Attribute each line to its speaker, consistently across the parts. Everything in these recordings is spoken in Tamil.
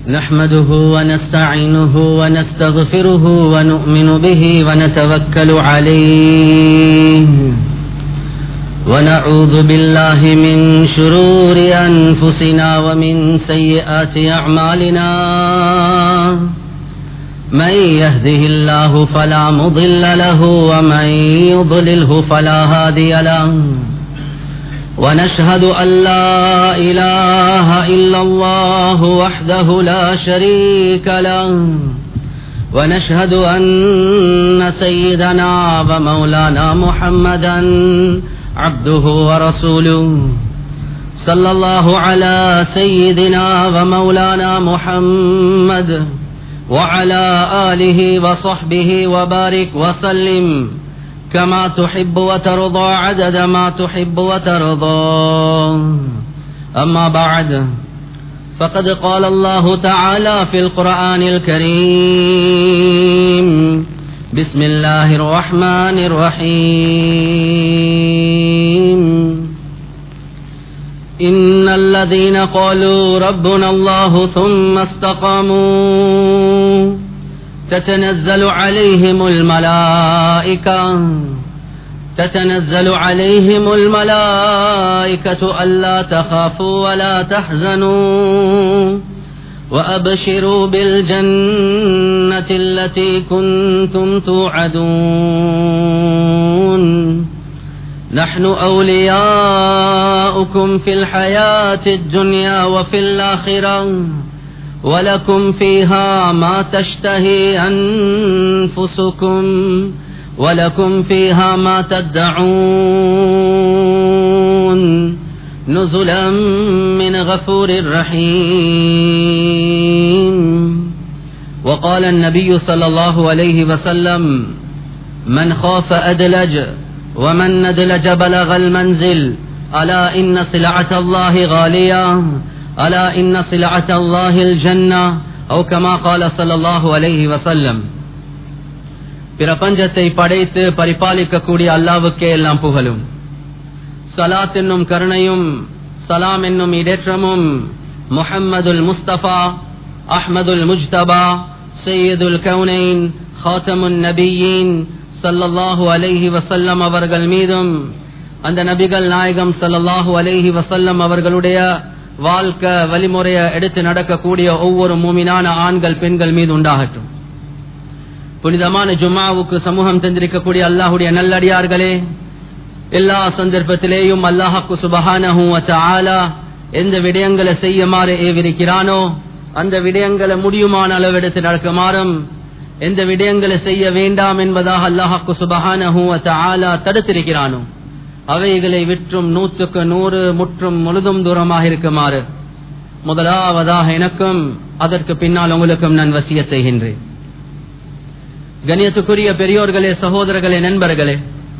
Speaker 1: نحمده ونستعينه ونستغفره ونؤمن به ونتوكل عليه ونعوذ بالله من شرور أنفسنا ومن سيئات أعمالنا من يهده الله فلا مضل له ومن يضلله فلا هادي له ونشهد أن لا إله إلا الله وحده لا شريك له ونشهد أن سيدنا ومولانا محمدا عبده ورسوله صلى الله على سيدنا ومولانا محمد وعلى آله وصحبه وبارك وسلم كما تحب وترضى عدد ما تحب وترضى أما بعد فقد قال الله تعالى في القرآن الكريم بسم الله الرحمن الرحيم إن الذين قالوا ربنا الله ثم استقاموا تتنزل عليهم الملائكة تتنزل عليهم الملائكة ألا تخافوا ولا تحزنوا وأبشروا بالجنة التي كنتم توعدون نحن أولياؤكم في الحياة الدنيا وفي الآخرة ولكم فيها ما تشتهي أنفسكم ولكم فيها ما تدعون نزلا من غفور رحيم وقال النبي صلى الله عليه وسلم من خاف أدلج ومن ندلج بلغ المنزل ألا إن سلعة الله غالية ألا إن سلعة الله الجنة أو كما قال صلى الله عليه وسلم பிரபஞ்சத்தை படைத்து பரிபாலிக்கக்கூடிய அல்லாவுக்கே எல்லாம் புகழும் சலாத் என்னும் கருணையும் சலாம் என்னும் இடேற்றமும் முஹம்மதுல் முஸ்தபா அஹ்மதுல் முஜ்தபா சையதுல் கவுனைன் ஹாத்தமுன் நபியின் சல்லல்லாஹு அலைஹி வசல்லம் அவர்கள் மீதும் அந்த நபிகள் நாயகம் சல்லல்லாஹு அலைஹி வசல்லம் அவர்களுடைய வாழ்க்கை வழிமுறைய எடுத்து நடக்கக்கூடிய ஒவ்வொரு மூமினான ஆண்கள் பெண்கள் மீது உண்டாகட்டும் புனிதமான ஜும்மாவுக்கு சமூகம் தந்திருக்கக்கூடிய அல்லாஹுடைய நல்லடியார்களே எல்லா சந்தர்ப்பத்திலேயும் அல்லாஹாக்கு சுபஹானஹூ ஆலா எந்த விடயங்களை செய்யுமாறு ஏவிருக்கிறானோ அந்த விடயங்களை முடியுமான அளவெடுத்து நடக்குமாறும் எந்த விடயங்களை செய்ய வேண்டாம் என்பதாக அல்லாஹாக்கு சுபஹானஹூ ஆலா தடுத்திருக்கிறானோ அவைகளை விற்றும் நூற்றுக்கு நூறு முற்றும் முழுதும் தூரமாக இருக்குமாறு முதலாவதாக எனக்கும் அதற்கு பின்னால் உங்களுக்கும் நான் வசிய செய்கின்றேன் கணியத்துக்குரிய பெரியோர்களே சகோதரர்களே நண்பர்களே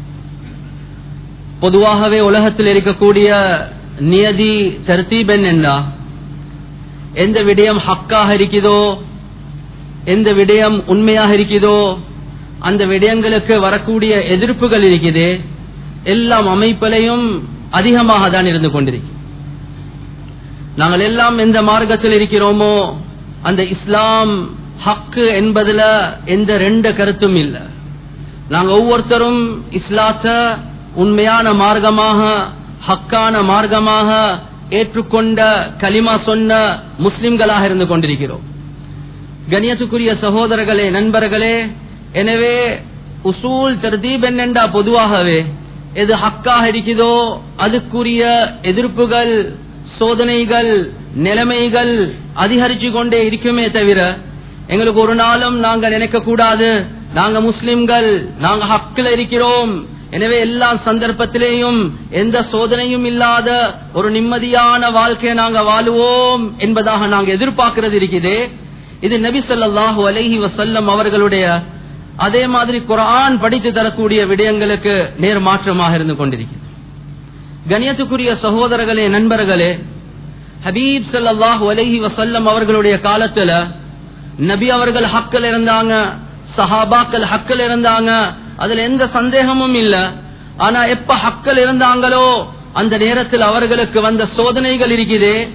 Speaker 1: பொதுவாகவே உலகத்தில் இருக்கக்கூடிய நியதி தர்த்தீபென் என்றா எந்த விடயம் ஹக்காக இருக்குதோ எந்த விடயம் உண்மையாக இருக்குதோ அந்த விடயங்களுக்கு வரக்கூடிய எதிர்ப்புகள் இருக்குது எல்லாம் அமைப்பிலையும் அதிகமாக தான் இருந்து கொண்டிருக்கு நாங்கள் எல்லாம் எந்த மார்க்கத்தில் இருக்கிறோமோ அந்த இஸ்லாம் ஹக்கு என்பதுல எந்த ரெண்டு கருத்தும் இல்லை நாங்க ஒவ்வொருத்தரும் இஸ்லாத்த உண்மையான மார்க்கமாக ஹக்கான மார்க்கமாக ஏற்றுக்கொண்ட கலிமா சொன்ன முஸ்லிம்களாக இருந்து கொண்டிருக்கிறோம் கணியத்துக்குரிய சகோதரர்களே நண்பர்களே எனவே உசூல் தர்தீப் என்னென்றா பொதுவாகவே எது ஹக்காக இருக்குதோ அதுக்குரிய எதிர்ப்புகள் சோதனைகள் நிலைமைகள் அதிகரிச்சு கொண்டே இருக்குமே தவிர எங்களுக்கு ஒரு நாளும் நாங்க நினைக்க கூடாது நாங்க முஸ்லிம்கள் நாங்க ஹக்கில் இருக்கிறோம் எனவே எல்லா சந்தர்ப்பத்திலேயும் எந்த சோதனையும் இல்லாத ஒரு நிம்மதியான வாழ்க்கையை நாங்க வாழுவோம் என்பதாக நாங்க எதிர்பார்க்கிறது இருக்குது இது நபி சொல்லாஹு அலஹி வசல்லம் அவர்களுடைய அதே மாதிரி குரான் படித்து தரக்கூடிய விடயங்களுக்கு நேர் மாற்றமாக இருந்து கொண்டிருக்கிறது கணியத்துக்குரிய சகோதரர்களே நண்பர்களே ஹபீப் சல்லாஹூ அலஹி வசல்லம் அவர்களுடைய காலத்துல நபி அவர்கள் ஹக்கில் இருந்தாங்க சஹாபாக்கள் ஹக்கில் இருந்தாங்க அதுல எந்த சந்தேகமும் இல்ல ஆனா எப்ப ஹக்கில் இருந்தாங்களோ அந்த நேரத்தில் அவர்களுக்கு வந்த சோதனைகள் இருக்குதே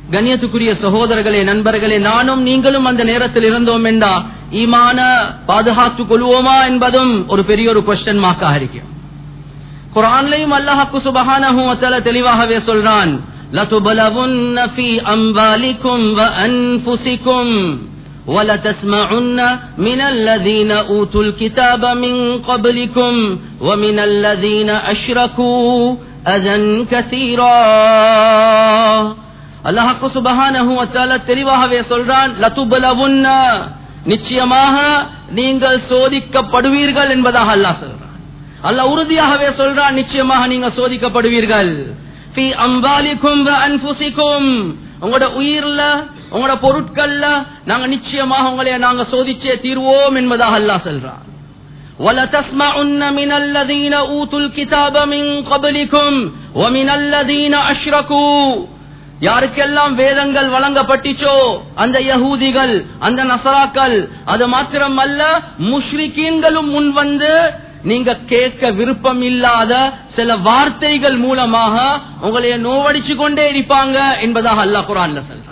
Speaker 1: கண்ணியத்துக்குரிய சகோதரர்களே நண்பர்களே நானும் நீங்களும் அந்த நேரத்தில் இருந்தோம் என்றா ஈமான பாதுகாத்துக் கொள்வோமா என்பதும் ஒரு பெரிய ஒரு கொஸ்டின் மார்க்காக இருக்கும் குரான்லையும் அல்லாஹாக்கு சுபஹானஹு வதஆலா தெளிவாகவே சொல்றான் لَتُبْلَوُنَّ فِي أَمْوَالِكُمْ وَأَنفُسِكُمْ وَلَتَسْمَعُنَّ مِنَ الَّذِينَ أُوتُوا الْكِتَابَ مِنْ قَبْلِكُمْ وَمِنَ الَّذِينَ أَشْرَكُوا أَذًى كَثِيرًا அல்லாஹாக்கு சுபஹானஹு வதஆலா தெளிவாகவே சொல்றான் லதுபலவுன்ன நிச்சயமாக நீங்கள் சோதிக்கப்படுவீர்கள் என்பதாக அல்லாஹ் சொல்றான் அல்லாஹ் உறுதியாகவே சொல்றான் நிச்சயமாக நீங்க சோதிக்கப்படுவீர்கள் ஃபி அம்பாலிக்கும் வ அன்ஃபுசிக்கும் உங்களோட உயிர்ல உங்களோட பொருட்கள்ல நாங்க நிச்சயமாக உங்களை நாங்க சோதிச்சே தீர்வோம் என்பதாக அல்லாஹ் சொல்றான் وَلَتَسْمَعُنَّ مِنَ الَّذِينَ أُوتُوا الْكِتَابَ مِنْ قَبْلِكُمْ وَمِنَ الَّذِينَ أَشْرَكُوا யாருக்கெல்லாம் வேதங்கள் வழங்கப்பட்டுச்சோ அந்த யகூதிகள் அந்த நசராக்கள் அது மாத்திரம் அல்ல முஷ்ரிக்கீன்களும் முன் வந்து நீங்க கேட்க விருப்பம் இல்லாத சில வார்த்தைகள் மூலமாக உங்களைய நோவடிச்சு கொண்டே இருப்பாங்க என்பதாக அல்லாஹ் குரான்ல சொல்றான்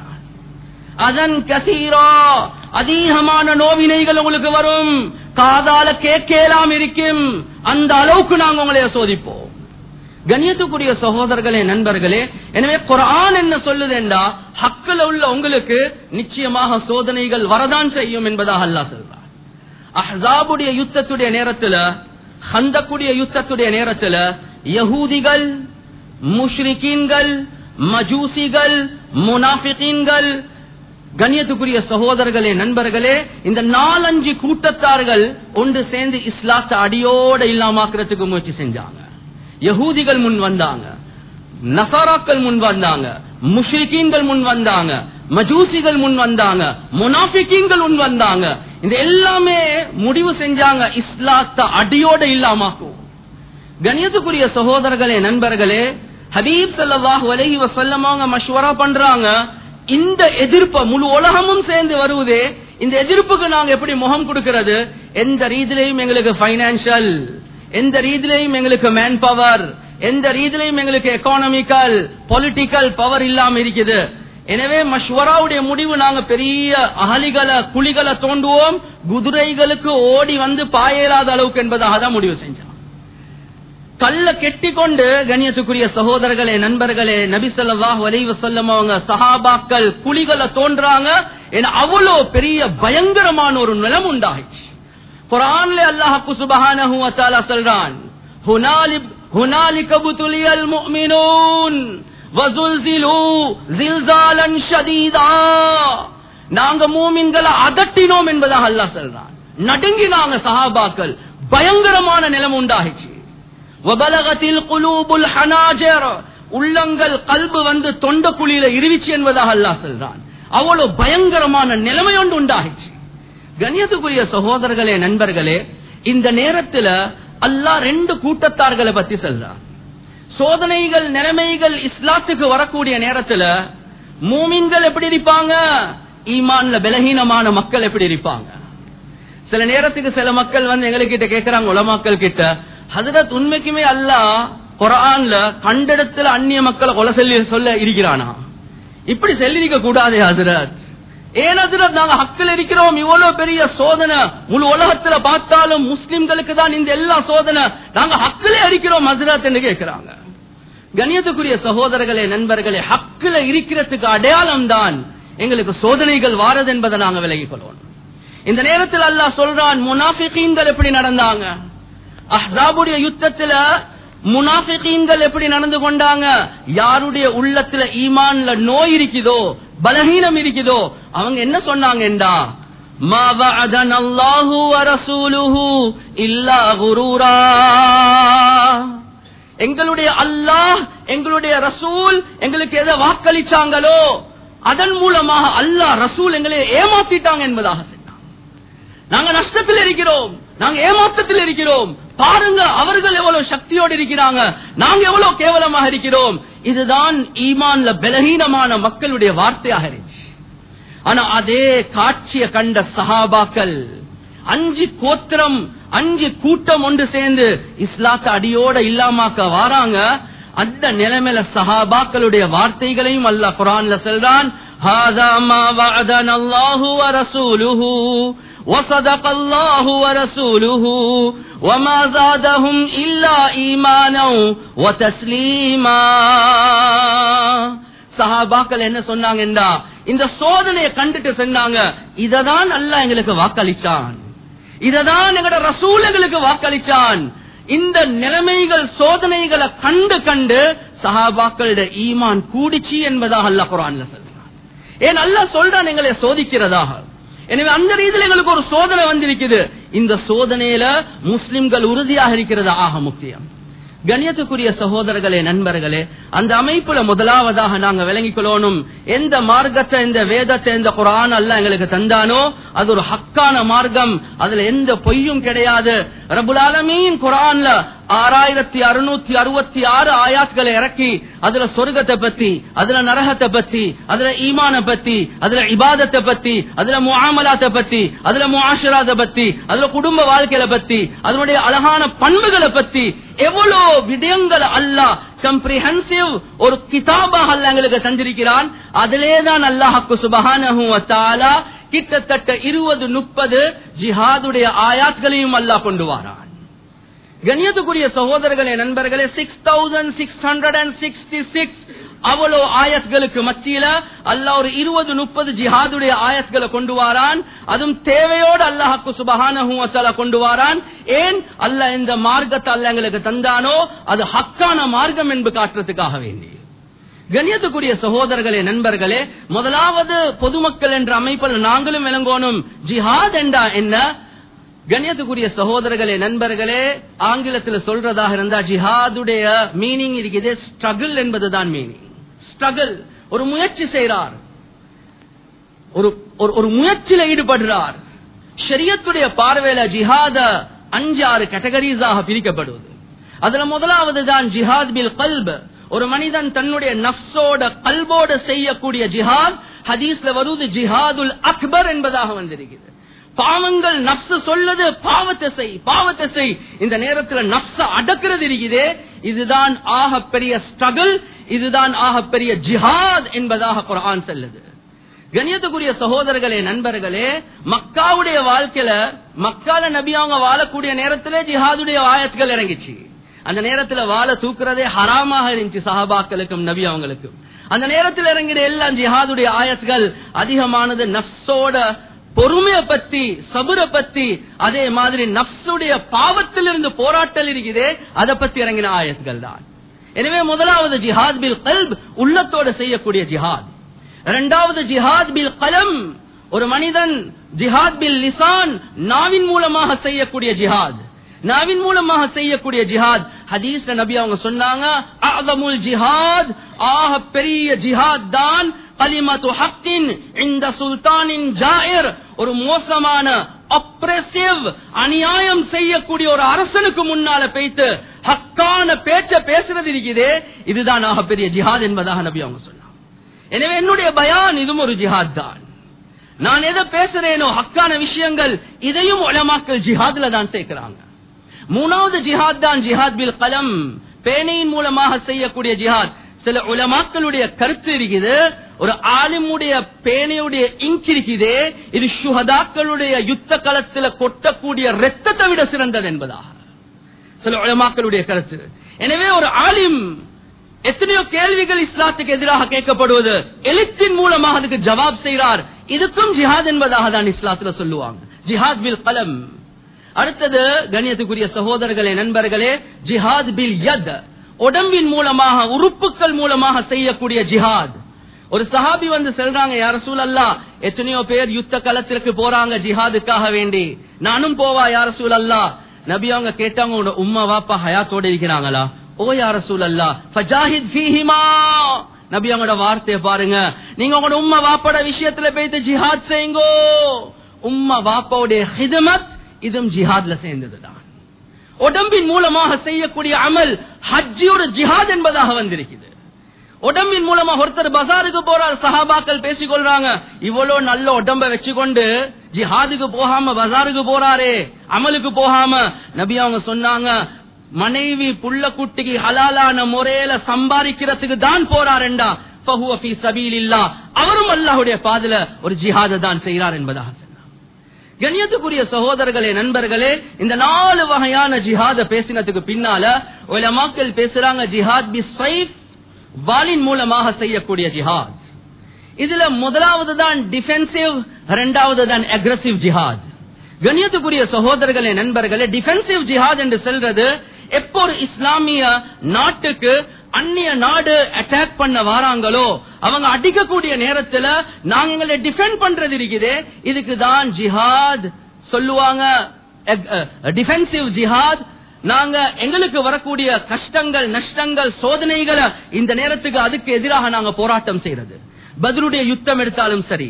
Speaker 1: அதன் கசீரா அதிகமான நோவினைகள் உங்களுக்கு வரும் காதால கேட்கலாம் இருக்கும் அந்த அளவுக்கு நாங்க உங்களைய சோதிப்போம் கண்ணியத்துக்குரிய சகோதரர்களே நண்பர்களே எனவே குரான் என்ன சொல்லுதுண்டா ஹக்கில் உள்ள உங்களுக்கு நிச்சயமாக சோதனைகள் வரதான் செய்யும் என்பதாக அல்லாஹ் சொல்றார் அஹ்ஸாபுடைய யுத்தத்துடைய நேரத்துல ஹந்தக்குடைய யுத்தத்துடைய நேரத்துல யகூதிகள் முஷ்ரிகீன்கள் மஜூசிகள் முனாஃபிகீன்கள் கண்ணியத்துக்குரிய சகோதரர்களே நண்பர்களே இந்த நாலஞ்சு கூட்டத்தார்கள் ஒன்று சேர்ந்து இஸ்லாத்தை அடியோட இல்லாமாக்குறதுக்கு முயற்சி செஞ்சாங்க யகூதிகள் முன் வந்தாங்க நசாராக்கள் முன் வந்தாங்க முஷ்ரிகீன்கள் முன் வந்தாங்க மஜூசிகள் முன் வந்தாங்க முனாஃபிகீன்கள் முன் வந்தாங்க இந்த எல்லாமே முடிவு செஞ்சாங்க இஸ்லாத்தை அடியோட இல்லாமாக்கும் கணியத்துக்குரிய சகோதரர்களே நண்பர்களே ஹபீப் சல்லாஹ் வலைஹி வசல்லமாங்க மஷ்வரா பண்றாங்க இந்த எதிர்ப்பை முழு உலகமும் சேர்ந்து வருவதே இந்த எதிர்ப்புக்கு நாங்க எப்படி முகம் கொடுக்கிறது எந்த ரீதியிலையும் எங்களுக்கு பைனான்சியல் எந்த ரீதியிலையும் எங்களுக்கு மேன் பவர் எந்த ரீதியிலையும் எங்களுக்கு எக்கானமிக்கல் பொலிட்டிக்கல் பவர் இல்லாம இருக்குது எனவே மஷ்வராவுடைய முடிவு நாங்க பெரிய அகலிகளை குழிகளை தோண்டுவோம் குதிரைகளுக்கு ஓடி வந்து பாயலாத அளவுக்கு என்பதாக தான் முடிவு செஞ்சோம் கல்ல கெட்டி கொண்டு கண்ணியத்துக்குரிய சகோதரர்களே நண்பர்களே நபி ஸல்லல்லாஹு அலைஹி வஸல்லம் அவங்க சஹாபாக்கள் குழிகளை தோன்றாங்க என அவ்வளோ பெரிய பயங்கரமான ஒரு நிலம் உண்டாயிடுச்சு குரான்ல அல்லாஹ் சுப்ஹானஹு வ தஆலா சொல்றான் ஹுனாலிப் ஹுனாலிக புதுலியல் முஃமினூன் வஸுல்சிலு ஜில்சாலன் ஷதீதா நாங்க மூமின்களை அதட்டினோம் என்பதாக அல்லாஹ் சொல்றான் நடுங்கினாங்க சஹாபாக்கள் பயங்கரமான நிலம் உண்டாகிச்சு வபலகத்தில் குலூபுல் ஹனாஜர் உள்ளங்கள் கல்பு வந்து தொண்ட குழியில இருவிச்சு என்பதாக அல்லாஹ் சொல்றான் அவ்வளவு பயங்கரமான நிலைமை ஒன்று உண்டாகிச்சு கண்ணியத்துக்குரிய சகோதரர்களே நண்பர்களே இந்த நேரத்துல அல்லாஹ் ரெண்டு கூட்டத்தார்களை பத்தி சொல்றான் சோதனைகள் நிலைமைகள் இஸ்லாத்துக்கு வரக்கூடிய நேரத்துல மூமின்கள் எப்படி இருப்பாங்க ஈமான்ல பலகீனமான மக்கள் எப்படி இருப்பாங்க சில நேரத்துக்கு சில மக்கள் வந்து எங்ககிட்ட கேட்கிறாங்க உலமாக்கள் கிட்ட ஹசரத் உண்மைக்குமே அல்லாஹ் குரான்ல கண்டிடத்துல அந்நிய மக்களை கொலை சொல்லி சொல்ல இருக்கிறானா இப்படி சொல்லிருக்க கூடாதே ஹசரத் ஏன் ஹசரத் நாங்க ஹக்கில் இருக்கிறோம் இவ்வளவு பெரிய சோதனை முழு உலகத்துல பார்த்தாலும் முஸ்லிம்களுக்கு தான் இந்த எல்லா சோதனை நாங்க ஹக்கிலே இருக்கிறோம் ஹசரத் என்று கேட்கிறாங்க கணியத்துக்குரிய சகோதரர்களே நண்பர்களே ஹக்கில இருக்கிறதுக்கு அடையாளம் தான் எங்களுக்கு சோதனைகள் வாரது என்பதை நாங்க விலகிக் கொள்வோம் இந்த நேரத்தில் அல்லாஹ் சொல்றான் முனாஃபிகீன்கள் எப்படி நடந்தாங்க அஹ்ஸாபுடைய யுத்தத்துல முனாஃபிகீன்கள் எப்படி நடந்து கொண்டாங்க யாருடைய உள்ளத்துல ஈமான்ல நோய் இருக்குதோ பலகீனம் இருக்குதோ அவங்க என்ன சொன்னாங்கடா ما وعدنا الله ورسوله إلا غرورا எங்களுடைய அல்லாஹ் எங்களுடைய ரசூல் எங்களுக்கு எதை வாக்களிச்சாங்களோ அதன் மூலமாக அல்லாஹ் ரசூல் எங்களை ஏமாத்திட்டாங்க என்பதாக சொன்னாங்க நாங்க நஷ்டத்தில் இருக்கிறோம் நாங்க ஏமாற்றத்தில் இருக்கிறோம் பாருங்க அவர்கள் எவ்வளவு சக்தியோடு இருக்கிறாங்க நாங்க எவ்வளவு கேவலமாக இருக்கிறோம் இதுதான் ஈமான்ல பலகீனமான மக்களுடைய வார்த்தையாக இருந்துச்சு ஆனா அதே காட்சியை கண்ட சஹாபாக்கள் அஞ்சு கோத்திரம் அஞ்சு கூட்டம் ஒன்று சேர்ந்து இஸ்லாத்த அடியோட இல்லாமாக்க வாராங்க அந்த நிலைமையில சஹாபாக்களுடைய வார்த்தைகளையும் அல்லாஹ் குரான்ல சொல்றான் هذا ما وعدنا الله ورسوله وصدق الله ورسوله وما زادهم إلا إيمانا وتسليما சஹாபாக்கள் என்ன சொன்னாங்கன்றா இந்த சோதனையை கண்டுட்டு சொன்னாங்க இததான் அல்லாஹ் எங்களுக்கு வாக்களிச்சான் இததான் எங்கட ரசூல் எங்களுக்கு வாக்களிச்சான் இந்த நிலைமைகள் சோதனைகளை கண்டு கண்டு சஹாபாக்களுடைய ஈமான் கூடிச்சு என்பதாக அல்லாஹ் குரான்ல சொல்றான் ஏன் அல்லாஹ் சொல்றான் எங்களை சோதிக்கிறதாக எனவே அந்த ரீதியில் எங்களுக்கு ஒரு சோதனை வந்திருக்குது இந்த சோதனையில முஸ்லிம்கள் உறுதியாக இருக்கிறது ஆக முக்கியம் கண்ணியத்துக்குரிய சகோதரர்களே நண்பர்களே அந்த அமைப்புல முதலாவதாக நாங்க விளங்கிக் கொள்ளணும் எந்த மார்க்கத்தை இந்த வேதத்தை இந்த குரான் அல்ல எங்களுக்கு தந்தானோ அது ஒரு ஹக்கான மார்க்கம் அதுல எந்த பொய்யும் கிடையாது ரபுல் ஆலமீன் குரான்ல ஆறாயிரத்தி அறுநூத்தி அறுபத்தி ஆறு ஆயாத்களை இறக்கி அதுல சொர்க்கத்தை பத்தி அதுல நரகத்தை பத்தி அதுல ஈமான பத்தி அதுல இபாதத்தை பத்தி அதுல முஆமலாத்தை பத்தி அதுல முஆஷராத்தை பத்தி அதுல குடும்ப வாழ்க்கையில பத்தி அதனுடைய அழகான பண்புகளை பத்தி எவ்வளவு விடயங்கள் அல்லாஹ் கம்ப்ரிஹென்சிவ் ஒரு கிதாபாக அல்ல எங்களுக்கு தந்திருக்கிறான் அதிலே தான் அல்லாஹாக்கு சுபஹானஹு வ தஆலா கிட்டத்தட்ட இருபது முப்பது ஜிஹாதுடைய ஆயாத்களையும் அல்லாஹ் கொண்டு வாரான் கண்ணியத்துக்குரிய சகோதரர்களே நண்பர்களே six thousand six hundred and sixty six அவ்வளோ ஆயத்களுக்கு மத்தியில அல்லாஹ் ஒரு இருபது முப்பது ஜிஹாதுடைய ஆயத்களை கொண்டு வாரான் அதுவும் தேவையோடு அல்லாஹாக்கு சுபஹான கொண்டு வாரான் ஏன் அல்லாஹ் இந்த மார்க்கத்தை அல்ல எங்களுக்கு தந்தானோ அது ஹக்கான மார்க்கம் என்று காட்டுறதுக்காக வேண்டி கண்ணியத்துக்குரிய சகோதரர்களே நண்பர்களே முதலாவது பொதுமக்கள் என்ற அமைப்பில் நாங்களும் விளங்கோனும் ஜிஹாத் என்றா என்ன கண்ணியத்துக்குரிய சகோதரர்களே நண்பர்களே ஆங்கிலத்தில் சொல்றதாக இருந்தா ஜிஹாதுடைய மீனிங் இருக்குது ஸ்ட்ரகிள் என்பதுதான் மீனிங் ஸ்ட்ரகிள் ஒரு முயற்சி செய்கிறார் ஒரு ஒரு- ஒரு முயற்சியில ஈடுபடுறார் ஷரியத்துடைய பார்வையில ஜிஹாத அஞ்சாறு கேட்டகரிஸாக பிரிக்கப்படுவது அதுல முதலாவது தான் ஜிஹாத் பில் கல்ப் ஒரு மனிதன் தன்னுடைய நப்சோட கல்போட செய்யக்கூடிய ஜிஹாத் ஹதீஸ்ல வருவது ஜிஹாதுல் அக்பர் என்பதாக வந்திருக்கிறது பாவங்கள் நப்சு சொல்லுது பாவத்தை செய் பாவத்தை செய் இந்த நேரத்தில் நப்ச அடக்கிறது இருக்குதே இதுதான் ஆக பெரிய ஸ்ட்ரகிள் இதுதான் ஆக பெரிய ஜிஹாத் என்பதாக குர்ஆன் சொல்லுது கண்ணியத்துக்குரிய சகோதரர்களே நண்பர்களே மக்காவுடைய வாழ்க்கையில மக்கால நபி அவங்க வாழக்கூடிய நேரத்திலே ஜிஹாதுடைய ஆயத்துகள் இறங்கிச்சு அந்த நேரத்துல வாழ தூக்குறதே ஹராமாக இருந்துச்சு சஹாபாக்களுக்கும் நபி அவங்களுக்கும் அந்த நேரத்தில் இறங்கிற எல்லாம் ஜிஹாதுடைய ஆயத்துகள் அதிகமானது நப்சோட பொறுமைய பத்தி சபுர பத்தி அதே மாதிரி நப்சுடைய பாவத்திலிருந்து போராட்டல் இருக்குதே அதை பத்தி இறங்கின ஆயத்துகள் தான் எனவே முதலாவது ஜிஹாத் பில் கல்ப் உள்ளத்தோட செய்யக்கூடிய ஜிஹாத் இரண்டாவது ஜிஹாத் பில் கலம் ஒரு மனிதன் ஜிஹாத் பில் லிசான் நாவின் மூலமாக செய்யக்கூடிய ஜிஹாத் நாவின் மூலமாக செய்யக்கூடிய ஜிஹாத் ஹதீஸ்ல நபி அவங்க சொன்னாங்க அஅதமுல் ஜிஹாத் ஆக பெரிய ஜிஹாத் தான் கலிமத்து ஹக்கின் இந்த சுல்தானின் ஜாயிர் ஒரு மோசமான அப்ரெசிவ் அநியாயம் செய்யக்கூடிய ஒரு அரசனுக்கு முன்னால பேய்த்து ஹக்கான பேச்ச பேசுறது இருக்குதே இதுதான் ஆக பெரிய ஜிஹாத் என்பதாக நபி அவங்க சொன்னாங்க எனவே என்னுடைய பயான் இதுவும் ஒரு ஜிஹாத் தான் நான் எதை பேசுறேனோ ஹக்கான விஷயங்கள் இதையும் உலமாக்கள் ஜிஹாத்ல தான் சேர்க்கிறாங்க மூணாவது ஜிஹாத் தான் ஜிஹாத் பில் கலம் பேனையின் மூலமாக செய்யக்கூடிய ஜிஹாத் சில உலமாக்களுடைய கருத்து இருக்குது ஒரு ஆலிமுடைய பேனையுடைய இங்க் இருக்குதே இது சுஹதாக்களுடைய யுத்த களத்துல கொட்டக்கூடிய ரத்தத்தை விட சிறந்தது என்பதாக சில உலமாக்களுடைய கருத்து எனவே ஒரு ஆலிம் எத்தனையோ கேள்விகள் இஸ்லாத்துக்கு எதிராக கேட்கப்படுவது எழுத்தின் மூலமாக அதுக்கு ஜவாப் செய்கிறார் இதுக்கும் ஜிஹாத் என்பதாக தான் இஸ்லாத்துல சொல்லுவாங்க ஜிஹாத் பில் கலம் அடுத்தது கண்ணியத்துக்குரிய சகோதரர்களே நண்பர்களே ஜிஹாத் பில் யத் உடம்பின் மூலமாக உறுப்புகள் மூலமாக செய்யக்கூடிய ஜிஹாத் ஒரு சஹாபி வந்து சொல்றாங்க யார சூழல்லா எத்தனையோ பேர் யுத்த களத்திற்கு போறாங்க ஜிஹாதுக்காக வேண்டி நானும் போவா யார சூழல்லா நபி அவங்க கேட்டாங்க உன்னோட உம்மா வாப்பா ஹயாத்தோட இருக்கிறாங்களா ஓ யார சூழல்லா ஃபஜாஹித் ஃபீஹிமா நபி அவங்களோட வார்த்தையை பாருங்க நீங்க உங்களோட உம்மா வாப்பாட விஷயத்துல போயிட்டு ஜிஹாத் செய்யுங்கோ உம்மா வாப்பாவுடைய ஹிதமத் இதுவும் ஜிஹாத்ல சேர்ந்ததுதான் உடம்பின் மூலமாக செய்யக்கூடிய அமல் ஹஜ்ஜியோட ஜிஹாத் என்பதாக வந்திருக்குது உடம்பின் மூலமா ஒருத்தர் பசாருக்கு போறார் சஹாபாக்கள் பேசிக் கொள்றாங்க இவ்வளவு நல்ல உடம்ப வச்சுக்கொண்டு ஜிஹாதுக்கு போகாம பசாருக்கு போறாரே அமலுக்கு போகாம நபி அவங்க சொன்னாங்க மனைவி புள்ள குட்டிக்கு ஹலாலான முறையில சம்பாதிக்கிறதுக்கு தான் போறாருண்டா ஃபஹுவ ஃபீ சபீலில்லாஹ். அவரும் அல்லாஹ்வுடைய பாதையில ஒரு ஜிஹாத தான் செய்கிறார் என்பதாக சொன்னார். கண்ணியத்துக்குரிய சகோதரர்களே நண்பர்களே இந்த நாலு வகையான ஜிஹாத பேசினதுக்கு பின்னால உலமாக்கள் பேசுறாங்க ஜிஹாத் பி சைஃப் வாளின் மூலமாக செய்யக்கூடிய ஜிஹாத் இதுல முதலாவது தான் டிஃபென்சிவ் இரண்டாவது தான் அக்ரசிவ் ஜிஹாத் கண்ணியத்துக்குரிய சகோதரர்களே நண்பர்களே டிஃபென்சிவ் ஜிஹாத் என்று சொல்றது எப்போ ஒரு இஸ்லாமிய நாட்டுக்கு அந்நிய நாடு அட்டாக் பண்ண வராங்களோ அவங்க அடிக்கக்கூடிய நேரத்துல நாங்க எங்களை டிஃபெண்ட் பண்றது இருக்குது இதுக்கு தான் ஜிஹாத் சொல்லுவாங்க டிஃபென்சிவ் ஜிஹாத் நாங்க எங்களுக்கு வரக்கூடிய கஷ்டங்கள் நஷ்டங்கள் சோதனைகளை இந்த நேரத்துக்கு அதுக்கு எதிராக நாங்க போராட்டம் செய்யறது பதிலுடைய யுத்தம் எடுத்தாலும் சரி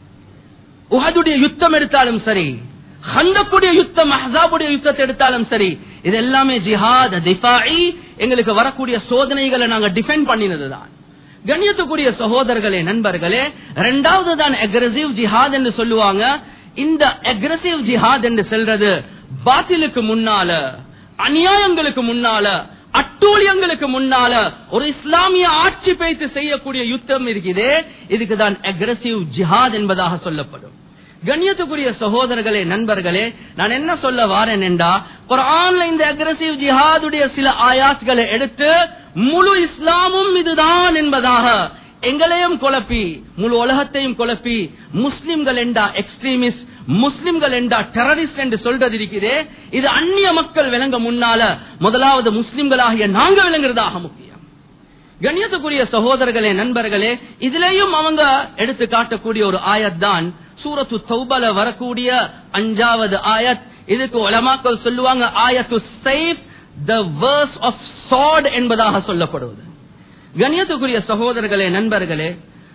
Speaker 1: உஹதுடைய யுத்தம் எடுத்தாலும் சரி ஹந்தக்குடைய யுத்தம் அஹாபுடைய யுத்தத்தை எடுத்தாலும் சரி இது எல்லாமே ஜிஹாத் திஃபாயி எங்களுக்கு வரக்கூடிய சோதனைகளை நாங்க டிஃபெண்ட் பண்ணினதுதான் கண்ணியத்துக்குரிய சகோதரர்களே நண்பர்களே இரண்டாவது தான் அக்ரசிவ் ஜிஹாத் என்று சொல்லுவாங்க இந்த அக்ரசிவ் ஜிஹாத் என்று சொல்றது பாத்திலுக்கு முன்னால அநியாயங்களுக்கு முன்னால அட்டூழியங்களுக்கு முன்னால ஒரு இஸ்லாமிய ஆட்சி பேய்த்து செய்யக்கூடிய யுத்தம் இருக்குதே இதுக்கு தான் அக்ரசிவ் ஜிஹாத் என்பதாக சொல்லப்படும் கண்ணியத்துக்குரிய சகோதரர்களே நண்பர்களே நான் என்ன சொல்ல வாரேன் என்றா குரான்ல இந்த அக்ரசிவ் ஜிஹாதுடைய சில ஆயாத்களை எடுத்து முழு இஸ்லாமும் இதுதான் என்பதாக எங்களையும் குழப்பி முழு உலகத்தையும் குழப்பி முஸ்லிம்கள் என்றா எக்ஸ்ட்ரீமிஸ்ட் முஸ்லிம்கள் என்றா டெரரிஸ்ட் என்று சொல்றது இருக்கிறே இது அந்நிய மக்கள் விளங்க முன்னால முதலாவது முஸ்லிம்களாகிய நாங்க விளங்குறதாக முக்கியம் கண்ணியத்துக்குரிய சகோதரர்களே நண்பர்களே இதுலயும் அவங்க எடுத்து காட்டக்கூடிய ஒரு ஆயத் தான் சூரத்து தௌபல வரக்கூடிய அஞ்சாவது ஆயத் இதுக்கு உலமாக்கள் சொல்லுவாங்க ஆயத்து சைஃப் த வேர்ஸ் ஆஃப் சாட் என்பதாக சொல்லப்படுவது கண்ணியத்துக்குரிய சகோதரர்களே நண்பர்களே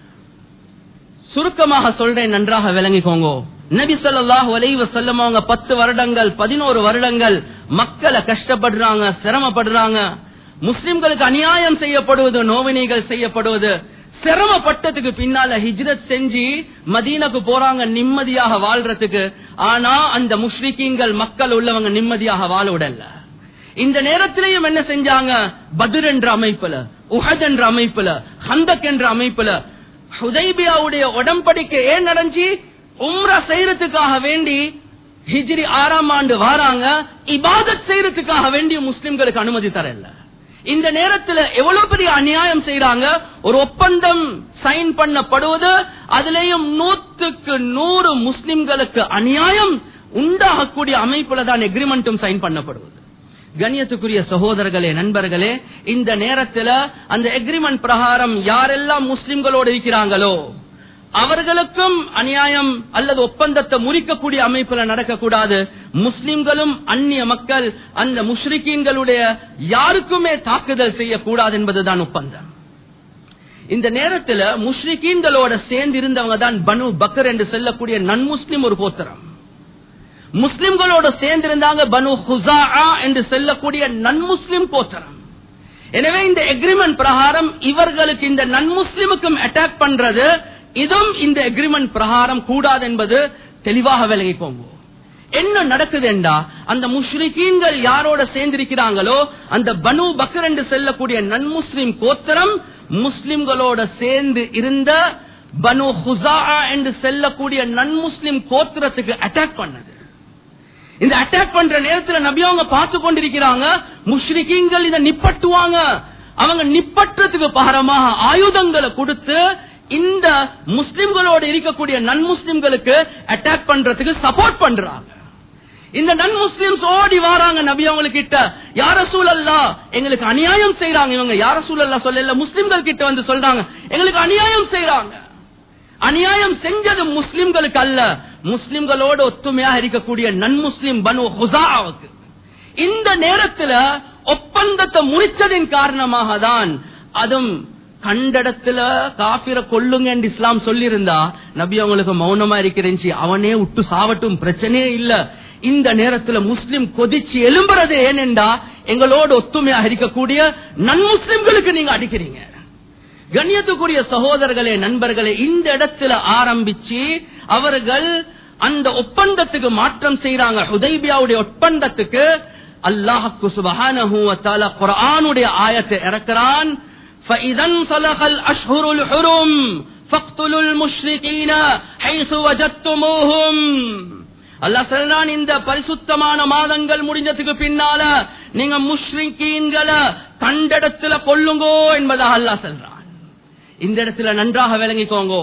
Speaker 1: சுருக்கமாக சொல்றேன் நன்றாக விளங்கிக்கோங்க நபி ஸல்லல்லாஹு அலைஹி வஸல்லம் அவங்க பத்து வருடங்கள் பதினோரு வருடங்கள் மக்களை கஷ்டப்படுறாங்க சிரமப்படுறாங்க முஸ்லிம்களுக்கு அநியாயம் செய்யப்படுவது நோவினைகள் செய்யப்படுவது சிரமப்பட்டதுக்கு பின்னால ஹிஜ்ரத் செஞ்சு மதீனாக்கு போறாங்க நிம்மதியாக வாழ்றதுக்கு ஆனா அந்த முஷ்ரிக்கீன்கள் மக்கள் உள்ளவங்க நிம்மதியாக வாழ விடல இந்த நேரத்திலையும் என்ன செஞ்சாங்க பத்ர் என்ற அமைப்புல உஹத் என்ற அமைப்புல ஹந்தக் என்ற அமைப்புல ஹுதைபியாவுடைய உடம்படிக்கை ஏன் நடந்துச்சு உம்ரா செய்யறதுக்காக வேண்டி ஹிஜ்ரி ஆறாம் ஆண்டு வாராங்க இபாதத் செய்யறதுக்காக வேண்டி முஸ்லிம்களுக்கு அனுமதி தரல இந்த நேரத்துல எவ்வளவு பெரிய அநியாயம் செய்யறாங்க ஒரு ஒப்பந்தம் சைன் பண்ணப்படுவது அதுலயும் நூத்துக்கு நூறு முஸ்லிம்களுக்கு அநியாயம் உண்டாகக்கூடிய அமைப்புல தான் எக்ரிமெண்ட்டும் சைன் பண்ணப்படுவது கண்ணியத்துக்குரிய சகோதரர்களே நண்பர்களே இந்த நேரத்துல அந்த எக்ரிமெண்ட் பிரகாரம் யாரெல்லாம் முஸ்லிம்களோடு இருக்கிறாங்களோ அவர்களுக்கும் அநியாயம் அல்லது ஒப்பந்தத்தை முறிக்கக்கூடிய அமைப்புல நடக்கக்கூடாது முஸ்லிம்களும் அந்நிய மக்கள் அந்த முஷ்ரிக்கீன்களுடைய யாருக்குமே தாக்குதல் செய்யக்கூடாது என்பதுதான் ஒப்பந்தம் இந்த நேரத்துல முஷ்ரிக்கீன்களோட சேர்ந்து இருந்தவங்க தான் பனு பக்கர் என்று சொல்லக்கூடிய நன்முஸ்லிம் ஒரு கோத்திரம் முஸ்லிம்களோட சேர்ந்து இருந்தாங்க பனு ஹுசா என்று சொல்லக்கூடிய நன்முஸ்லிம் கோத்திரம் எனவே இந்த எக்ரிமெண்ட் பிரகாரம் இவர்களுக்கு இந்த நன்முஸ்லிமுக்கும் அட்டாக் பண்றது இதுவும் இந்த எக்ரிமெண்ட் பிரகாரம் கூடாது என்பது தெளிவாக விலகிக்கோங்க என்ன நடக்குது என்றா அந்த முஷ்ரிகீன்கள் யாரோட சேர்ந்திருக்கிறாங்களோ அந்த பனு பக்கர் என்று செல்லக்கூடிய நன்முஸ்லிம் கோத்திரம் முஸ்லிம்களோட சேர்ந்து இருந்த பனு ஹுசா என்று செல்லக்கூடிய நன்முஸ்லிம் கோத்திரத்துக்கு அட்டாக் பண்ணது இந்த அட்டாக் பண்ற நேரத்துல நபி அவங்க பார்த்து கொண்டிருக்கிறாங்க முஷ்ரிகீன்கள் இதை நிப்பட்டுவாங்க அவங்க நிப்பற்றத்துக்கு பகரமாக ஆயுதங்களை கொடுத்து இந்த முஸ்லிம்களோடு இருக்கக்கூடிய நன் முஸ்லிம்களுக்கு அட்டாக் பண்றதுக்கு சப்போர்ட் பண்றாங்க இந்த நன் முஸ்லிம்ஸ் ஓடி வராங்க நபி அவங்களுக்கு கிட்ட யார சூழல்லா எங்களுக்கு அநியாயம் செய்யறாங்க இவங்க யார சூழல்லா சொல்லல முஸ்லிம்கள் கிட்ட வந்து சொல்றாங்க எங்களுக்கு அநியாயம் செய்யறாங்க அநியாயம் செஞ்சது முஸ்லிம்களுக்கு அல்ல முஸ்லிம்களோடு ஒத்துமையாக இருக்கக்கூடிய நன் முஸ்லிம் பனு ஹுசாவுக்கு இந்த நேரத்துல ஒப்பந்தத்தை முறிச்சதின் காரணமாக தான் அதுவும் கண்டடத்துல காபிர கொள்ளுங்க என்று இஸ்லாம் சொல்லியிருந்தா நபி அவங்களுக்கு மௌனமா இருக்கிறேன் அவனே விட்டு சாவட்டும் பிரச்சனையே இல்ல இந்த நேரத்துல முஸ்லிம் கொதிச்சு எழும்புறது ஏனென்றா எங்களோடு ஒத்துமையாக இருக்கக்கூடிய நன் முஸ்லிம்களுக்கு நீங்க அடிக்கிறீங்க கண்ணியத்துக்குரிய சகோதரர்களே நண்பர்களே இந்த இடத்துல ஆரம்பிச்சு அவர்கள் அந்த ஒப்பந்தத்துக்கு மாற்றம் செய்யறாங்க ஹுதைபியாவுடைய ஒப்பந்தத்துக்கு அல்லாஹ்க்கு சுபஹானஹு வ தஆலா குர்ஆனுடைய ஆயத்தை இறக்குறான் فَإِذَا انْسَلَخَ الْأَشْهُرُ الْحُرُمُ فَاقْتُلُوا الْمُشْرِكِينَ حَيْثُ وَجَدتُّمُوهُمْ அல்லாஹ் சொல்றான் இந்த பரிசுத்தமான மாதங்கள் முடிஞ்சதுக்கு பின்னால நீங்க முஷ்ரிக்கீன்களை கண்டடத்துல கொல்லுங்கோ என்பதாக அல்லாஹ் சொல்றான் இந்த இடத்துல நன்றாக விளங்கிக்கோங்க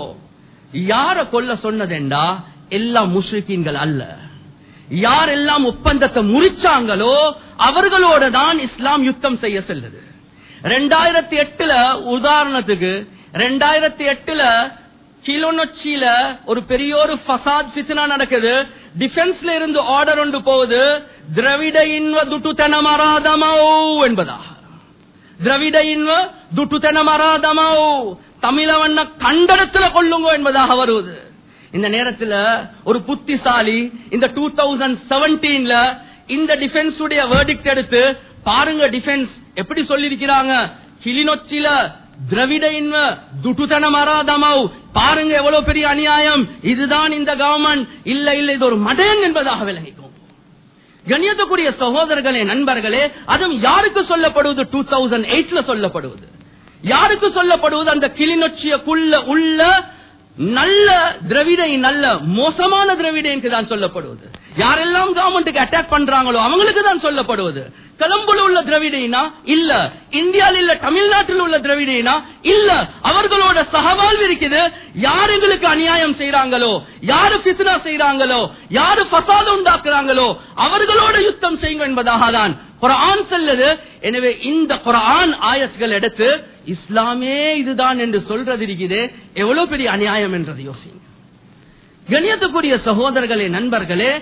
Speaker 1: யார கொல்ல சொன்னதெண்டா எல்லாம் முஷ்ரிக்கீன்கள் அல்ல யாரெல்லாம் ஒப்பந்தத்தை முறிச்சாங்களோ அவர்களோட தான் இஸ்லாம் யுத்தம் செய்ய செல்லுது ரெண்டாயிரத்தி எட்டுல உதாரணத்துக்கு ரெண்டாயிரத்தி எட்டுல கிலோனொச்சியில ஒரு பெரிய ஒரு ஃபசாத் ஃபித்னா நடக்குது டிஃபென்ஸ்ல இருந்து ஆர்டர் ஒன்று போகுது திரவிட இன்வ துட்டுத்தன மராதமோ என்பதாக திரவிட இன்வ துட்டுத்தன மராதமோ தமிழவண்ண கண்டடத்துல கொள்ளுங்க என்பதாக வருவது இந்த நேரத்துல ஒரு புத்திசாலி இந்த டூ தௌசண்ட் செவன்டீன்ல இந்த டிஃபென்ஸ் உடைய வேர்டிக்ட் எடுத்து பாருங்க டிஃபென்ஸ் எப்படி சொல்லிருக்கிறாங்க கிளிநொச்சியில திரவிட இன்வ துட்டுத்தன மராதமௌ பாருங்க எவ்வளவு பெரிய அநியாயம் இதுதான் இந்த கவர்மெண்ட் இல்ல இல்ல இது ஒரு மடன் என்பதாக விளங்கிக்கும் கண்ணியத்துக்குரிய சகோதரர்களே நண்பர்களே அதுவும் யாருக்கு சொல்லப்படுவது டூ தௌசண்ட் எயிட்ல சொல்லப்படுவது யாருக்கு சொல்லப்படுவது அந்த கிளிநொச்சியக்குள்ள உள்ள நல்ல திரவிடை நல்ல மோசமான திரவிடைக்கு தான் சொல்லப்படுவது யாரெல்லாம் கவர்மெண்ட்டுக்கு அட்டாக் பண்றாங்களோ அவங்களுக்கு தான் சொல்லப்படுவது கொலம்புல உள்ள திரவிடைனா இல்ல இந்தியாவில் இல்ல தமிழ்நாட்டில் உள்ள திரவிடைனா இல்ல அவர்களோட சகவாழ்வு இருக்குது யார் எங்களுக்கு அநியாயம் செய்யறாங்களோ யாரு பித்னா செய்யறாங்களோ யாரு பசாத உண்டாக்குறாங்களோ அவர்களோட யுத்தம் செய்யுங்க என்பதாக தான் குரான் செல்லது எனவே இந்த குரான் ஆயஸ்கள் எடுத்து இஸ்லாமே இதுதான் என்று சொல்றது இருக்குது எவ்வளவு பெரிய அநியாயம் என்றது யோசிங்க கணியத்துக்குரிய சகோதரர்களே நண்பர்களே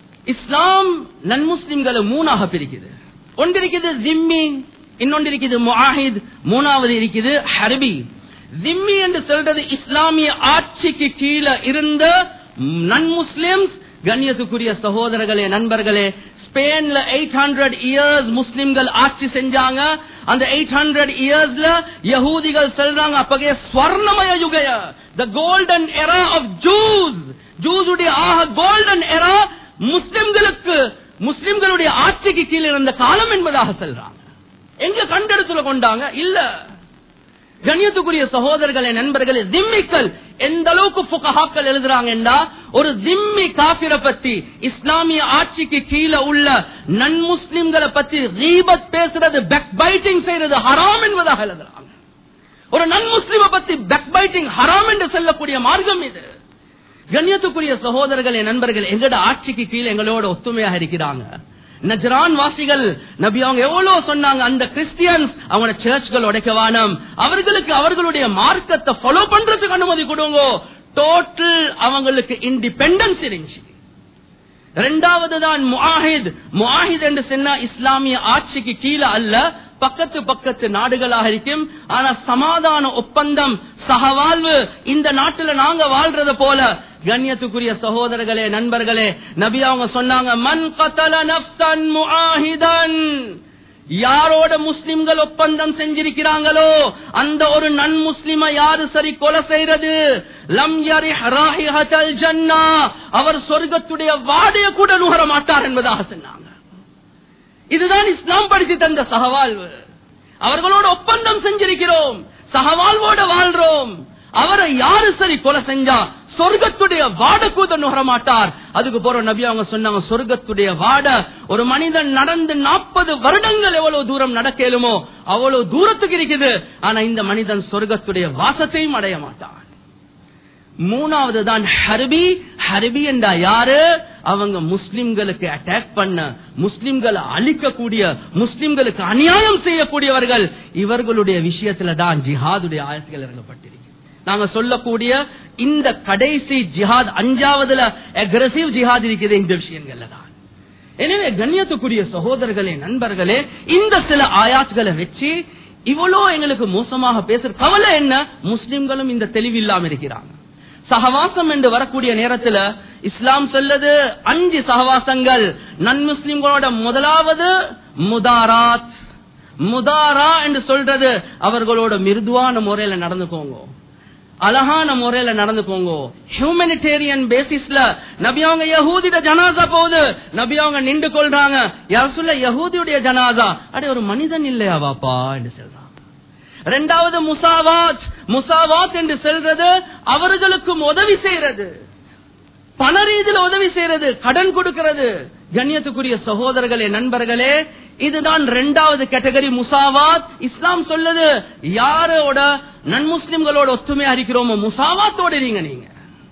Speaker 1: இஸ்லாம் நன்முஸ்லிம்களை மூணாக பிரிக்குது ஒன்று இருக்குது ஜிம்மி இன்னொன்று இருக்குது முஹித் மூணாவது இருக்குது ஹர்பி ஜிம்மி என்று சொல்றது இஸ்லாமிய ஆட்சிக்கு கீழே இருந்த நன்முஸ்லிம்ஸ் கண்ணியத்துக்குரிய சகோதரர்களே நண்பர்களே ஸ்பெயின்ல எயிட் ஹண்ட்ரட் இயர்ஸ் முஸ்லிம்கள் ஆட்சி செஞ்சாங்க அந்த எயிட் ஹண்ட்ரட் இயர்ஸ்ல யகூதிகள் செல்றாங்க அப்பகைய ஸ்வர்ணமய யுகைய the golden era of Jews ஜூஸுடைய ஆக கோல்டன் எரா முஸ்லிம்களுக்கு முஸ்லிம்களுடைய ஆட்சிக்கு கீழே இருந்த காலம் என்பதாக சொல்றாங்க எங்க கண்டெடுத்துல கொண்டாங்க இல்ல கண்ணியத்துக்குரிய சகோதரர்களே நண்பர்களே ஜிம்மிக்கள் எந்த அளவுக்கு புகஹாக்கள் எழுதுறாங்கன்னா ஒரு ஜிம்மி காபிர பத்தி இஸ்லாமிய ஆட்சிக்கு கீழே உள்ள நன் முஸ்லிம்களை பத்தி ரீபத் பேசுறது பேக் பைட்டிங் செய்யறது ஹராம் என்பதாக எழுதுறாங்க ஒரு நன் முஸ்லிம பத்தி பேக் பைட்டிங் ஹராம் என்று சொல்லக்கூடிய மார்க்கம் இது கண்ணியத்துக்குரிய சகோதரர்களே நண்பர்கள் எங்கட ஆட்சிக்கு கீழே எங்களோட ஒத்துமையாக இருக்கிறாங்க நஜரான் வாசிகள் நபி அவங்க எவ்வளவு சொன்னாங்க அந்த கிறிஸ்டியன்ஸ் அவங்க சர்ச்கள் உடைக்கவானம் அவர்களுக்கு அவர்களுடைய மார்க்கத்தை ஃபாலோ பண்றதுக்கு அனுமதி கொடுங்க டோட்டல் அவங்களுக்கு இண்டிபெண்டன்ஸ் இருந்துச்சு ரெண்டாவது தான் முஹித் முஹித் என்று சொன்னா இஸ்லாமிய ஆட்சிக்கு கீழே அல்ல பக்கத்து பக்கத்து நாடுகளாக இருக்கும் ஆனா சமாதான ஒப்பந்தம் சகவாழ்வு இந்த நாட்டுல நாங்க வாழ்றத போல கண்ணியத்துக்குரிய சகோதரர்களே நண்பர்களே நபி அவங்க சொன்னாங்க மன் கத்தல நப்சன் முஆஹிதன் யாரோட முஸ்லிம்கள் ஒப்பந்தம் செஞ்சிருக்கிறாங்களோ அந்த ஒரு நன் முஸ்லிம யாரு சரி கொலை செய்யறது லம் யரிஹ் ஜன்னா அவர் சொர்க்கத்துடைய வாடைய கூட நுகர மாட்டார் என்பதாக சொன்னாங்க இதுதான் இஸ்லாம் படித்து தந்த சகவாழ்வு அவர்களோட ஒப்பந்தம் செஞ்சிருக்கிறோம் சகவாழ்வோட வாழ்றோம் அவரை யாரு சரி கொலை செஞ்சா சொர்க்கத்துடைய வாட கூட நுகர மாட்டார் அதுக்கு போற நபி அவங்க சொன்னாங்க சொர்க்கத்துடைய வாட ஒரு மனிதன் நடந்து நாற்பது வருடங்கள் எவ்வளவு தூரம் நடக்கலுமோ அவ்வளவு தூரத்துக்கு இருக்குது ஆனா இந்த மனிதன் சொர்க்கத்துடைய வாசத்தையும் அடைய மாட்டான் மூணாவது தான் ஹர்பி ஹர்பி என்றா யாரு அவங்க முஸ்லிம்களுக்கு அட்டாக் பண்ண முஸ்லிம்களை அழிக்கக்கூடிய முஸ்லிம்களுக்கு அநியாயம் செய்யக்கூடியவர்கள் இவர்களுடைய விஷயத்துல தான் ஜிஹாதுடைய ஆயத்துகள் இறங்கப்பட்டிருக்கு நாங்க சொல்லக்கூடிய இந்த கடைசி ஜிஹாத் அஞ்சாவதுல அக்ரசிவ் ஜிஹாத் இருக்குது இந்த விஷயங்கள்ல தான் எனவே கண்ணியத்துக்குரிய சகோதரர்களே நண்பர்களே இந்த சில ஆயாத்துகளை வச்சு இவ்வளோ எங்களுக்கு மோசமாக பேசுற கவலை என்ன முஸ்லிம்களும் இந்த தெளிவு இல்லாம இருக்கிறாங்க சகவாசம் என்று வரக்கூடிய நேரத்துல இஸ்லாம் சொல்லது அஞ்சு சகவாசங்கள் நன் முஸ்லிம்களோட முதலாவது முதாராத் முதாரா என்று சொல்றது அவர்களோட மிருதுவான முறையில நடந்துக்கோங்க அழகான முறையில நடந்துக்கோங்க ஹியூமனிடேரியன் பேசிஸ்ல நபி அவங்க யஹூதிட ஜனாசா போகுது நபி அவங்க நின்று கொள்றாங்க யார் சொல்ல யஹூதியுடைய ஜனாசா அடே ஒரு மனிதன் இல்லையா வாப்பா என்று சொல்றாங்க ரெண்டாவது முசாவாத் முசாவாத் என்று சொல்றது அவர்களுக்கும் உதவி செய்யறது பண ரீதியில உதவி செய்யறது கடன் கொடுக்கிறது கண்ணியத்துக்குரிய சகோதரர்களே நண்பர்களே இதுதான் ரெண்டாவது கேட்டகரி முசாவாத் இஸ்லாம் சொல்லுது யாரோட நன்முஸ்லிம்களோட ஒத்துமையா இருக்கிறோமோ முசாவாத்தோட இருங்க நீங்க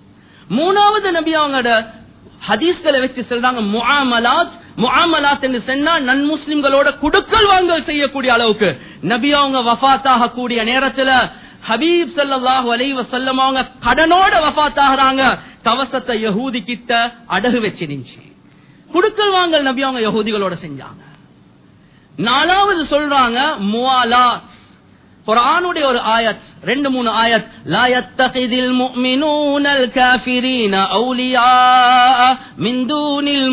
Speaker 1: மூணாவது நபி அவங்களோட ஹதீஸ்களை வச்சு சொல்றாங்க முஆமலாத் முஆமலாத் என்று சொன்னா நன்முஸ்லிம்களோட குடுக்கல் வாங்கல் செய்யக்கூடிய அளவுக்கு நபி அவங்க வஃபாத்தாக கூடிய நேரத்துல ஹபீப் ஸல்லல்லாஹு அலைஹி வஸல்லம் அவங்க கடனோட வஃபாத்தாகிறாங்க கவசத்தை யஹூதி கிட்ட அடகு வச்சிருந்துச்சு குடுக்கல் வாங்கல் நபி அவங்க யஹூதிகளோட செஞ்சாங்க நாலாவது சொல்றாங்க முவாலாத் குரானுடைய ஒரு ஆயத் ரெண்டு மூணு ஆயத் லா யத்தகிதில் முஃமினூனல் காஃபிரீன அவுலியா மின் தூனில்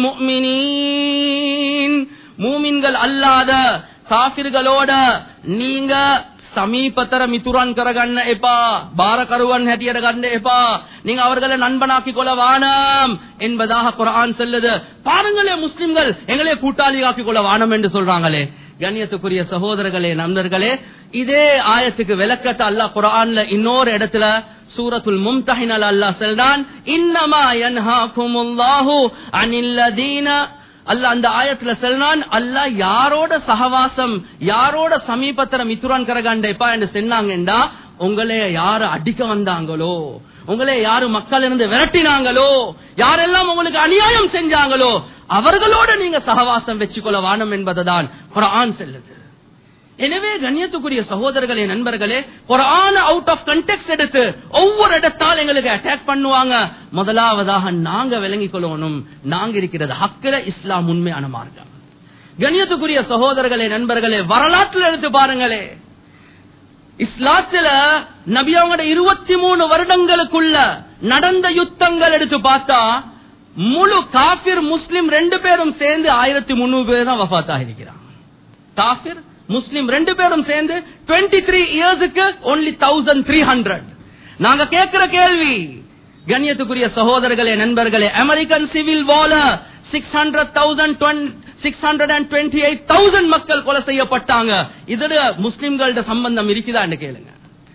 Speaker 1: முஃமினீன் மூமின்கள் அல்லாத காஃபிர்களோட நீங்க சமீபத்தர மித்துரான் கரகண்ண எப்பா பார கருவன் ஹட்டியர கண்ட எப்பா நீங்க அவர்களை நண்பனாக்கி கொள்ள வானம் என்பதாக குரான் சொல்லுது பாருங்களே முஸ்லிம்கள் எங்களே கூட்டாளியாக்கி கொள்ள வானம் என்று சொல்றாங்களே கண்ணியத்துக்குரிய சகோதரர்களே நண்பர்களே இதே ஆயத்துக்கு விளக்கத்தை அல்லாஹ் குரான்ல இன்னொரு இடத்துல சூரத்துல் மும்தஹினல் அல்லாஹ் சொல்றான் இன்னமா யன்ஹாகுமுல்லாஹு அனில்லதீன அல்ல அந்த ஆயத்துல செல்னான் அல்ல யாரோட சகவாசம் யாரோட சமீபத்திர மித்துரான் கரகாண்டேப்பா என்று சொன்னாங்கண்டா உங்களே யாரு அடிக்க வந்தாங்களோ உங்களே யாரு மக்கள் இருந்து விரட்டினாங்களோ யாரெல்லாம் உங்களுக்கு அநியாயம் செஞ்சாங்களோ அவர்களோட நீங்க சகவாசம் வச்சுக்கொள்ள வானம் என்பதுதான் குரான் செல்லுது எனவே கண்ணியத்துக்குரிய சகோதரர்களே நண்பர்களே குரான அவுட் ஆஃப் கண்டெக்ட் எடுத்து ஒவ்வொரு இடத்தால் எங்களுக்கு அட்டாக் பண்ணுவாங்க முதலாவதாக நாங்க விளங்கிக் கொள்ளணும் நாங்க இருக்கிறது ஹக்கில இஸ்லாம் உண்மையான மார்க்கம் கண்ணியத்துக்குரிய சகோதரர்களே நண்பர்களே வரலாற்றில் எடுத்து பாருங்களே இஸ்லாத்துல நபியாவோட இருபத்தி மூணு வருடங்களுக்குள்ள நடந்த யுத்தங்கள் எடுத்து பார்த்தா முழு காபிர் முஸ்லிம் ரெண்டு பேரும் சேர்ந்து ஆயிரத்தி முன்னூறு பேர் தான் வஃபாத்தாக இருக்கிறாங்க காபிர் முஸ்லிம் ரெண்டு பேரும் சேர்ந்து டுவெண்ட்டி த்ரீ இயர்ஸுக்கு ஒன்லி தௌசண்ட் த்ரீ ஹண்ட்ரட் நாங்க கேட்கிற கேள்வி கண்ணியத்துக்குரிய சகோதரர்களே நண்பர்களே American civil war six hundred thousand six hundred and twenty eight thousand மக்கள் கொலை செய்யப்பட்டாங்க இதோட முஸ்லிம்களோட சம்பந்தம் இருக்குதான்னு கேளுங்க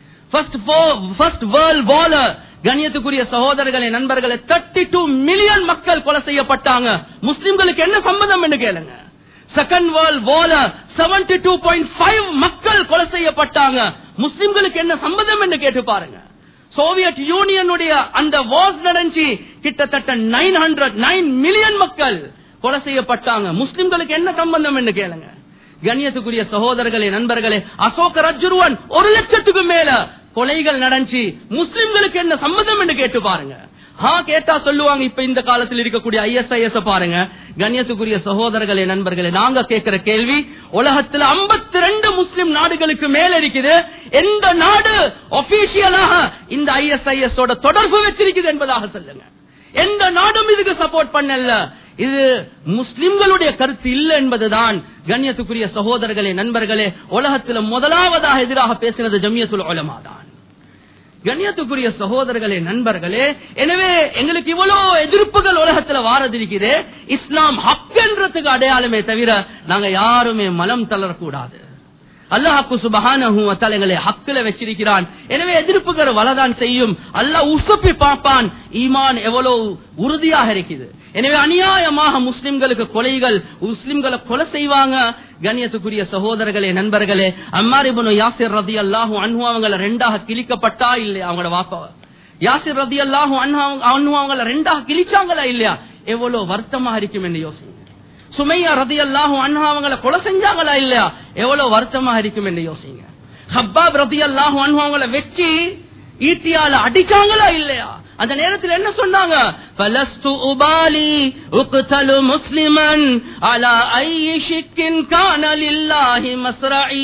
Speaker 1: ஃபர்ஸ்ட் வேர்ல்ட் வால கண்ணியத்துக்குரிய சகோதரர்களே நண்பர்களே தேர்ட்டி டூ மில்லியன் மக்கள் கொலை செய்யப்பட்டாங்க முஸ்லிம்களுக்கு என்ன சம்பந்தம் என்று கேளுங்க second world war seventy two point five மக்கள் கொலை செய்யப்பட்டாங்க முஸ்லிம்களுக்கு என்ன சம்பந்தம் என்று கேட்டு பாருங்க சோவியத் யூனியனுடைய அந்த வாஸ் நடந்துச்சு கிட்டத்தட்ட நைன் ஹண்ட்ரட் நைன் மில்லியன் மக்கள் கொலை செய்யப்பட்டாங்க முஸ்லிம்களுக்கு என்ன சம்பந்தம் என்று கேளுங்க கண்ணியத்துக்குரிய சகோதரர்களே நண்பர்களே அசோக ரஜுருவன் ஒரு லட்சத்துக்கு மேல கொலைகள் நடந்துச்சு முஸ்லிம்களுக்கு என்ன சம்பந்தம் என்று கேட்டு பாருங்க ஹா கேட்டா சொல்லுவாங்க இப்ப இந்த காலத்தில் இருக்கக்கூடிய ஐஎஸ்ஐஎஸ் பாருங்க கண்ணியத்துக்குரிய சகோதரர்களே நண்பர்களே நாங்க கேட்கிற கேள்வி உலகத்துல 52 ரெண்டு முஸ்லிம் நாடுகளுக்கு மேல இருக்குது எந்த நாடு ஒபிஷியலாக இந்த ஐஎஸ்ஐஎஸ் ஓட தொடர்பு வச்சிருக்குது என்பதாக சொல்லுங்க எந்த நாடும் இதுக்கு சப்போர்ட் பண்ணல இது முஸ்லிம்களுடைய கருத்து இல்ல என்பதுதான் கண்ணியத்துக்குரிய சகோதரர்களே நண்பர்களே உலகத்துல முதலாவதாக எதிராக பேசினது ஜமியத்துல் உலமா தான் கண்ணியத்துக்குரிய சகோதரர்களே நண்பர்களே எனவே எங்களுக்கு இவ்வளவு எதிர்ப்புகள் உலகத்துல வாரது இருக்குது இஸ்லாம் ஹக்குன்றதுக்கு அடையாளமே தவிர நாங்க யாருமே மலம் தளரக்கூடாது அல்லாஹாக்கு சுபஹானஹு வத்தால் எங்களை ஹக்குல வச்சிருக்கிறான் எனவே எதிர்ப்புகள் வளதான் செய்யும் அல்லாஹ் உசுப்பி பார்ப்பான் ஈமான் எவ்வளவு உறுதியாக இருக்குது எனவே அநியாயமாக முஸ்லிம்களுக்கு கொலைகள் முஸ்லிம்களை கொலை செய்வாங்க கண்ணியத்துக்குரிய சகோதரர்களே நண்பர்களே அம்மாரிபுனு யாசிர் ரதி அல்லாஹு அன்ஹு அவங்கள ரெண்டாக கிழிக்கப்பட்டா இல்லையா அவங்களோட வாப்பா யாசிர் ரதி அல்லாஹு அன்ஹு அவங்கள ரெண்டாக கிழிச்சாங்களா இல்லையா எவ்வளவு வருத்தமா இருக்கும் என்று யோசிங்க சுமையா ரதி அல்லாஹு அன்ஹா அவங்கள கொலை செஞ்சாங்களா இல்லையா எவ்வளவு வருத்தமா இருக்கும் என்று யோசிங்க ஹப்பாப் ரதி அல்லாஹு அன்ஹு அவங்கள வெச்சி ஈட்டியால அடிச்சாங்களா இல்லையா அந்த நேரத்தில் என்ன சொன்னாங்க பலஸ்து உபாலி உக்தலு முஸ்லிமன் அலா ஐ ஷிக்கின் கான லில்லாஹி மஸ்ரஇ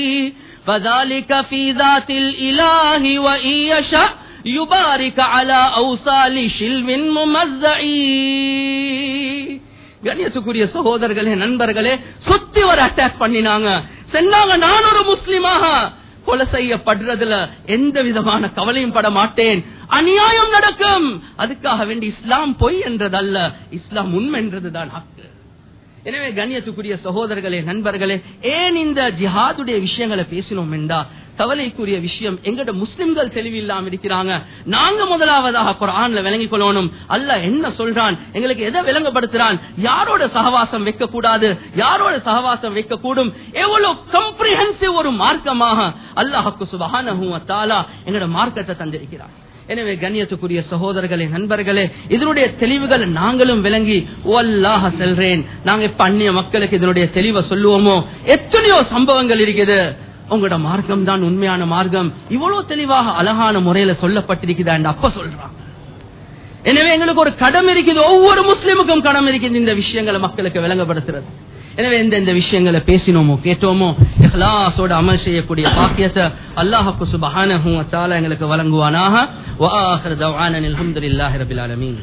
Speaker 1: فذلك في ذات الإله وإن يشاء يبارك على أوصال شلم ممزعي கண்ணியத்துக்குரிய சகோதரர்களே நண்பர்களே சுத்தி ஒரு அட்டாக் பண்ணினாங்க சொன்னாங்க நான் ஒரு முஸ்லிமாக கொலை செய்யப்படுறதுல எந்த விதமான கவலையும் பட மாட்டேன் அநியாயம் நடக்கும் அதுக்காக வேண்டி இஸ்லாம் பொய் என்றதல்ல இஸ்லாம் உண்மை என்றதுதான் ஹக்கு எனவே கண்ணியத்துக்குரிய சகோதரர்களே நண்பர்களே ஏன் இந்த ஜிஹாதுடைய விஷயங்களை பேசினோம் என்றா கவலைக்குரிய விஷயம் எங்கட முஸ்லிம்கள் தெளிவில்லாம இருக்கிறாங்க நாங்க முதலாவதாக குரான்ல விளங்கிக் கொள்ளணும் அல்ல என்ன சொல்றான் எங்களுக்கு எதை விளங்கப்படுத்துறான் யாரோட சகவாசம் வைக்க கூடாது யாரோட சகவாசம் வைக்க கூடும் எவ்வளவு கம்ப்ரிஹென்சிவ் ஒரு மார்க்கமாக அல்லாஹுக்கு சுபஹானஹு வ தஆலா எங்கட மார்க்கத்தை தந்திருக்கிறான் எனவே கண்ணியத்துக்குரிய சகோதரர்களே நண்பர்களே இதனுடைய தெளிவுகளை நாங்களும் விளங்கி ஒல்லாக செல்றேன் நாங்க இப்ப அந்நிய மக்களுக்கு இதனுடைய தெளிவை சொல்லுவோமோ எத்தனையோ சம்பவங்கள் இருக்குது உங்களோட மார்க்கம் தான் உண்மையான மார்க்கம் இவ்வளவு தெளிவாக அழகான முறையில சொல்லப்பட்டிருக்குதா அப்ப சொல்றாங்க எனவே எங்களுக்கு ஒரு கடம் இருக்குது ஒவ்வொரு முஸ்லிமுக்கும் கடம் இருக்குது இந்த விஷயங்களை மக்களுக்கு விளங்கப்படுத்துறது எனவே இந்த இந்த விஷயங்களை பேசினோமோ கேட்டோமோ இஹ்லாஸோட அமல் செய்யக்கூடிய பாக்கியத்தை அல்லாஹுக்கு சுபஹானஹு வ தஆலா எங்களுக்கு வழங்குவானாக வ ஆகிரு தவ்ஆனா அல்ஹம்துலில்லாஹி ரப்பில் ஆலமீன்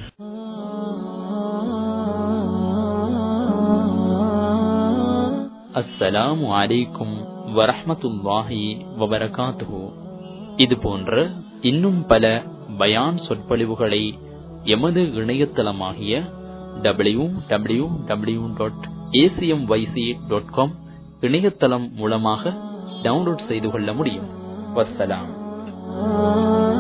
Speaker 2: அஸ்ஸலாமு அலைக்கும் வரஹ்மத்துல்லாஹி வபரகாத்துஹு இது போன்ற இன்னும் பல பயான் சொற்பொழிவுகளை எமது இணையதளமாகிய W W W dot ACM YC dot com இணையதளம் மூலமாக டவுன்லோட் செய்து கொள்ள முடியும் வஸ்ஸலாம்